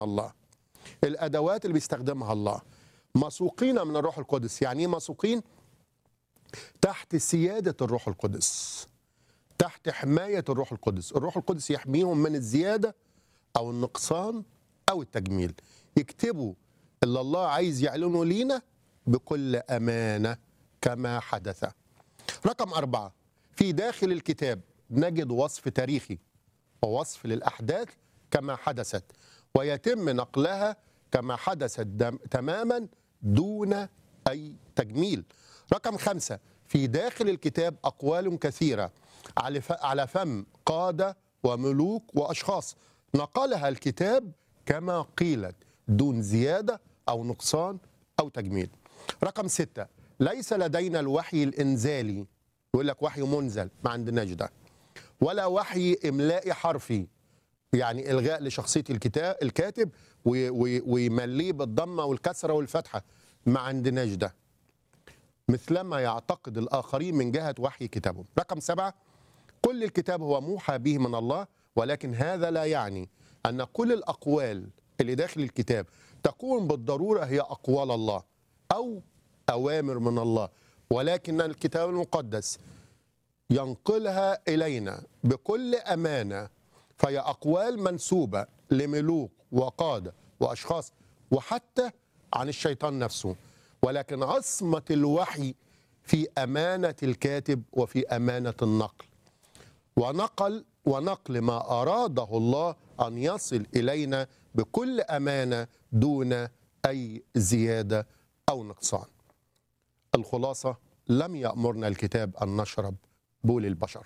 الله الادوات اللي بيستخدمها الله مسوقين من الروح القدس يعني ايه مسوقين تحت سياده الروح القدس تحت حمايه الروح القدس الروح القدس يحميهم من الزياده او النقصان او التجميل يكتبوا اللي الله عايز يعلنه لينا بكل امانه كما حدث رقم أربعة في داخل الكتاب نجد وصف تاريخي ووصف للأحداث كما حدثت ويتم نقلها كما حدثت دم تماما دون أي تجميل رقم خمسة في داخل الكتاب أقوال كثيرة على ف- على فم قادة وملوك وأشخاص نقلها الكتاب كما قيلت دون زيادة أو نقصان أو تجميل رقم ستة ليس لدينا الوحي الإنزالي يقول لك وحي منزل ما عندناش ده ولا وحي إملائي حرفي يعني إلغاء لشخصية الكتاب الكاتب وي- وي- ويمليه بالضمة والكسرة والفتحة ما عندناش ده مثلما يعتقد الآخرين من جهة وحي كتابهم رقم سبعة كل الكتاب هو موحى به من الله ولكن هذا لا يعني أن كل الأقوال اللي داخل الكتاب تكون بالضرورة هي أقوال الله أو أوامر من الله ولكن الكتاب المقدس ينقلها إلينا بكل أمانة فهي أقوال منسوبة لملوك وقادة وأشخاص وحتى عن الشيطان نفسه ولكن عصمة الوحي في أمانة الكاتب وفي أمانة النقل ونقل ونقل ما أراده الله أن يصل إلينا بكل أمانة دون أي زيادة أو نقصان الخلاصة لم يأمرنا الكتاب أن نشرب بول البشر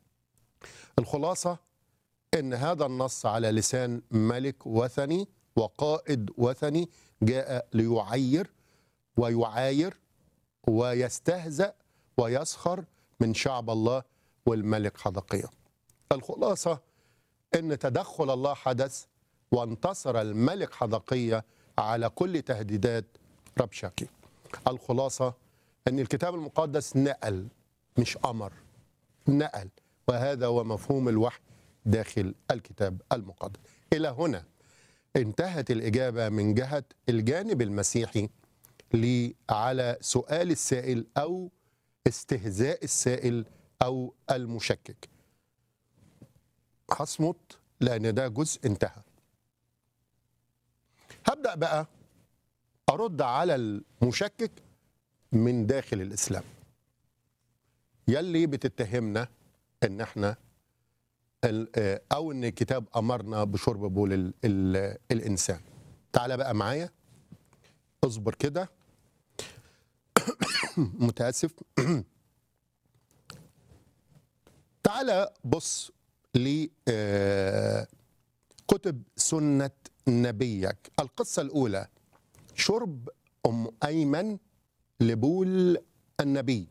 الخلاصة أن هذا النص على لسان ملك وثني وقائد وثني جاء ليعير ويعاير ويستهزأ ويسخر من شعب الله والملك حدقية الخلاصة أن تدخل الله حدث وانتصر الملك حدقية على كل تهديدات ربشاكي الخلاصة أن الكتاب المقدس نقل مش أمر نقل وهذا هو مفهوم الوحي داخل الكتاب المقدس إلى هنا انتهت الإجابة من جهة الجانب المسيحي لي على سؤال السائل أو استهزاء السائل أو المشكك هصمت لأن ده جزء انتهى هبدأ بقى أرد على المشكك من داخل الإسلام يلي بتتهمنا ان احنا ال- آه، او ان الكتاب امرنا بشرب بول ال ال الانسان تعال بقى معايا اصبر كده متاسف تعال بص ل آه، كتب سنة نبيك القصة الأولى شرب أم أيمن لبول النبي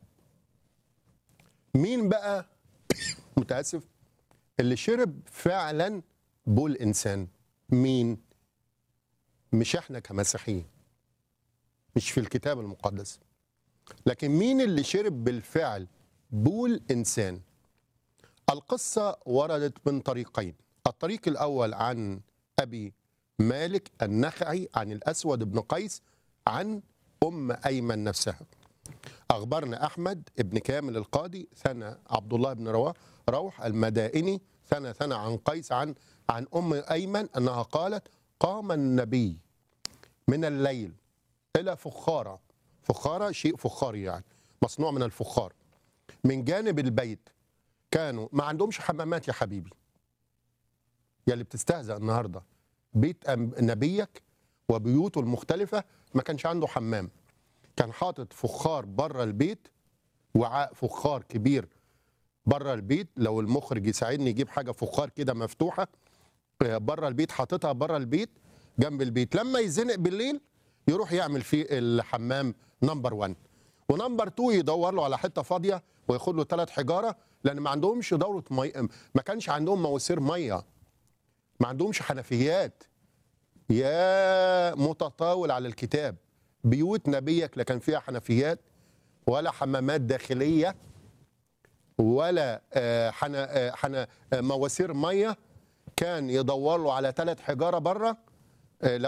مين بقى متاسف اللي شرب فعلا بول انسان مين مش احنا كمسيحيين مش في الكتاب المقدس لكن مين اللي شرب بالفعل بول انسان القصه وردت من طريقين الطريق الاول عن ابي مالك النخعي عن الاسود بن قيس عن ام ايمن نفسها أخبرنا أحمد ابن كامل القاضي ثنى عبد الله بن روا روح المدائني ثنى ثنى عن قيس عن عن أم أيمن أنها قالت قام النبي من الليل إلى فخارة فخارة شيء فخاري يعني مصنوع من الفخار من جانب البيت كانوا ما عندهمش حمامات يا حبيبي يا اللي بتستهزأ النهارده بيت أم- نبيك وبيوته المختلفة ما كانش عنده حمام كان حاطط فخار بره البيت وعاء فخار كبير بره البيت لو المخرج يساعدني يجيب حاجه فخار كده مفتوحه آه، بره البيت حاططها بره البيت جنب البيت لما يزنق بالليل يروح يعمل فيه الحمام نمبر 1 ونمبر 2 يدور له على حته فاضيه وياخد له ثلاث حجاره لان ما عندهمش دوره مي ما كانش عندهم مواسير ميه ما عندهمش حنفيات يا متطاول على الكتاب بيوت نبيك لا كان فيها حنفيات ولا حمامات داخليه ولا آه، حنا آه، حنا آه، مواسير ميه كان يدور له على ثلاث حجاره بره آه،